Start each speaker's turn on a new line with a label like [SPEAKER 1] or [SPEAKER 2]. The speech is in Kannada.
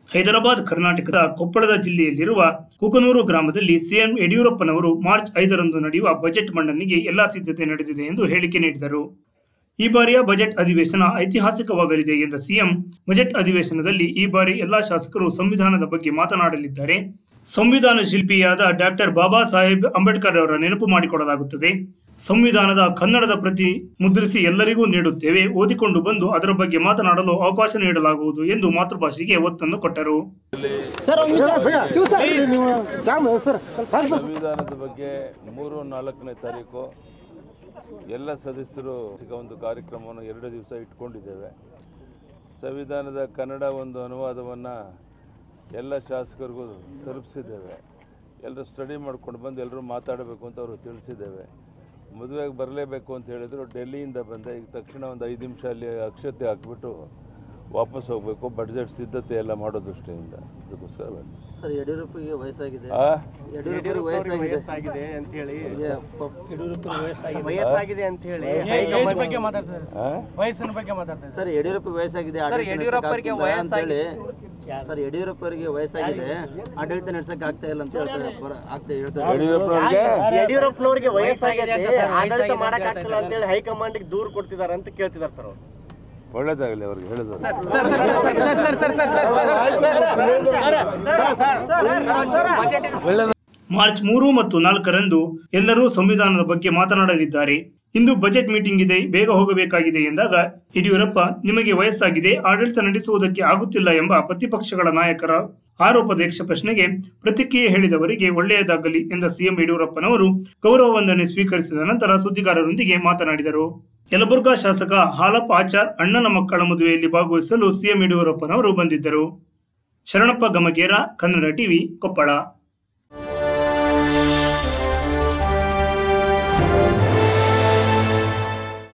[SPEAKER 1] ಹೈದರಾಬಾದ್ ಕರ್ನಾಟಕದ ಕೊಪ್ಪಳದ ಜಿಲ್ಲೆಯಲ್ಲಿರುವ ಕುಕನೂರು ಗ್ರಾಮದಲ್ಲಿ ಸಿಎಂ ಯಡಿಯೂರಪ್ಪನವರು ಮಾರ್ಚ್ ಐದರಂದು ನಡೆಯುವ ಬಜೆಟ್ ಮಂಡನೆಗೆ ಎಲ್ಲಾ ಸಿದ್ಧತೆ ನಡೆದಿದೆ ಎಂದು ಹೇಳಿಕೆ ನೀಡಿದರು ಈ ಬಾರಿಯ ಬಜೆಟ್ ಅಧಿವೇಶನ ಐತಿಹಾಸಿಕವಾಗಲಿದೆ ಎಂದ ಸಿಎಂ ಬಜೆಟ್ ಅಧಿವೇಶನದಲ್ಲಿ ಈ ಬಾರಿ ಎಲ್ಲಾ ಶಾಸಕರು ಸಂವಿಧಾನದ ಬಗ್ಗೆ ಮಾತನಾಡಲಿದ್ದಾರೆ ಸಂವಿಧಾನ ಶಿಲ್ಪಿಯಾದ ಡಾಕ್ಟರ್ ಬಾಬಾ ಸಾಹೇಬ್ ಅಂಬೇಡ್ಕರ್ ಅವರ ನೆನಪು ಮಾಡಿಕೊಡಲಾಗುತ್ತದೆ ಸಂವಿಧಾನದ ಕನ್ನಡದ ಪ್ರತಿ ಮುದ್ರಿಸಿ ಎಲ್ಲರಿಗೂ ನೀಡುತ್ತೇವೆ ಓದಿಕೊಂಡು ಬಂದು ಅದರ ಬಗ್ಗೆ ಮಾತನಾಡಲು ಅವಕಾಶ ನೀಡಲಾಗುವುದು ಎಂದು ಮಾತೃಭಾಷೆಗೆ ಒತ್ತನ್ನು ಕೊಟ್ಟರು
[SPEAKER 2] ಸಂವಿಧಾನದ ಬಗ್ಗೆ ಮೂರು ನಾಲ್ಕನೇ ತಾರೀಕು ಎಲ್ಲ ಸದಸ್ಯರು ಸಿಕ್ಕ ಒಂದು ಕಾರ್ಯಕ್ರಮವನ್ನು ಎರಡು ದಿವಸ ಇಟ್ಕೊಂಡಿದ್ದೇವೆ ಸಂವಿಧಾನದ ಕನ್ನಡ ಒಂದು ಅನುವಾದವನ್ನು ಎಲ್ಲ ಶಾಸಕರಿಗೂ ತಲುಪಿಸಿದ್ದೇವೆ ಎಲ್ಲರೂ ಸ್ಟಡಿ ಮಾಡ್ಕೊಂಡು ಬಂದು ಎಲ್ಲರೂ ಮಾತಾಡಬೇಕು ಅಂತ ಅವರು ತಿಳಿಸಿದ್ದೇವೆ ಮದುವೆಗೆ ಬರಲೇಬೇಕು ಅಂತ ಹೇಳಿದ್ರು ಡೆಲ್ಲಿಯಿಂದ ಬಂದೆ ಈಗ ತಕ್ಷಣ ಒಂದು ಐದು ನಿಮಿಷ ಅಲ್ಲಿ ಅಕ್ಷತೆ ಹಾಕ್ಬಿಟ್ಟು ವಾಪಸ್ ಹೋಗಬೇಕು ಬಡ್ಜೆಟ್ ಸಿದ್ಧತೆ ಎಲ್ಲ ಮಾಡೋ ದೃಷ್ಟಿಯಿಂದ ಅದಕ್ಕೋಸ್ಕರ ಬಂದೆ.
[SPEAKER 3] ಸರ್ ಯಡಿಯೂರಪ್ಪಗೆ ವಯಸ್ಸಾಗಿದೆ
[SPEAKER 2] ಆ?
[SPEAKER 3] ಯಡಿಯೂರಪ್ಪಗೆ ವಯಸ್ಸಾಗಿದೆ
[SPEAKER 4] ಆಗಿದೆ ಅಂತ ಹೇಳಿ
[SPEAKER 3] ಹೀಗೆ ಪ-
[SPEAKER 4] ವಯಸ್ಸಾಗಿದೆ ಅಂತ ಹೇಳಿ ಹೈಕಮಾಂಡ್ ಬಗ್ಗೆ
[SPEAKER 2] ಆ?
[SPEAKER 4] ವಯಸ್ಸಿನ ಬಗ್ಗೆ ಮಾತಾಡ್ತಾರೆ
[SPEAKER 3] ಸರ್ ಯಡಿಯೂರಪ್ಪ ವಯಸ್ಸಾಗಿದೆ ಆಡಳಿತ
[SPEAKER 4] ಯಡಿಯೂರಪ್ಪರಿಗೆ
[SPEAKER 3] ನಡೆಸಕ್ಕೆ ಆಗ್ತಿಲ್ಲ ಅಂತ ಹೇಳಿ ಸರ್ ಯಡಿಯೂರಪ್ಪರಿಗೆ ವಯಸ್ಸಾಗಿದೆ ಆಡಳಿತ ನಡೆಸಕ್ಕೆ ಆಗ್ತಾ ಇಲ್ಲ ಅಂತ ಹೇಳ್ತಾರೆ ಬರ- ಆಗ್ತಾ ಹೇಳ್ತಾರೆ
[SPEAKER 2] ಯಡಿಯೂರಪ್ಪನವ್ರಿಗೆ
[SPEAKER 4] ಯಡಿಯೂರಪ್ಪನವರಿಗೆ ವಯಸ್ಸಾಗಿದೆ ಆಡಳಿತ ಮಾಡಕ್ ಆಗ್ತಿಲ್ಲ ಅಂತ ಹೇಳಿ ಹೈಕಮಾಂಡ್ ದೂರು ಕೊಡ್ತಿದ್ದಾರೆ ಅಂತ ಕೇಳ್ತಿದ್ದಾರೆ ಸರ್ ಅವ್ರು
[SPEAKER 2] ಒಳ್ಳೇದಾಗಲಿ ಅವ್ರಿಗೆ ಹೇಳಿದ್ರು
[SPEAKER 1] ಮಾರ್ಚ್ ಮೂರು ಮತ್ತು ನಾಲ್ಕರಂದು ಎಲ್ಲರೂ ಸಂವಿಧಾನದ ಬಗ್ಗೆ ಮಾತನಾಡಲಿದ್ದಾರೆ ಇಂದು ಬಜೆಟ್ ಮೀಟಿಂಗ್ ಇದೆ ಬೇಗ ಹೋಗಬೇಕಾಗಿದೆ ಎಂದಾಗ ಯಡಿಯೂರಪ್ಪ ನಿಮಗೆ ವಯಸ್ಸಾಗಿದೆ ಆಡಳಿತ ನಡೆಸುವುದಕ್ಕೆ ಆಗುತ್ತಿಲ್ಲ ಎಂಬ ಪ್ರತಿಪಕ್ಷಗಳ ನಾಯಕರ ಆರೋಪದ ಯಕ್ಷ ಪ್ರಶ್ನೆಗೆ ಪ್ರತಿಕ್ರಿಯೆ ಹೇಳಿದವರಿಗೆ ಒಳ್ಳೆಯದಾಗಲಿ ಎಂದ ಸಿಎಂ ಯಡಿಯೂರಪ್ಪನವರು ಗೌರವ ವಂದನೆ ಸ್ವೀಕರಿಸಿದ ನಂತರ ಸುದ್ದಿಗಾರರೊಂದಿಗೆ ಮಾತನಾಡಿದರು ಯಲಬುರ್ಗಾ ಶಾಸಕ ಹಾಲಪ್ಪ ಆಚಾರ್ ಅಣ್ಣನ ಮಕ್ಕಳ ಮದುವೆಯಲ್ಲಿ ಭಾಗವಹಿಸಲು ಸಿಎಂ ಯಡಿಯೂರಪ್ಪನವರು ಬಂದಿದ್ದರು ಶರಣಪ್ಪ ಗಮಗೇರ ಕನ್ನಡ ಟಿವಿ ಕೊಪ್ಪಳ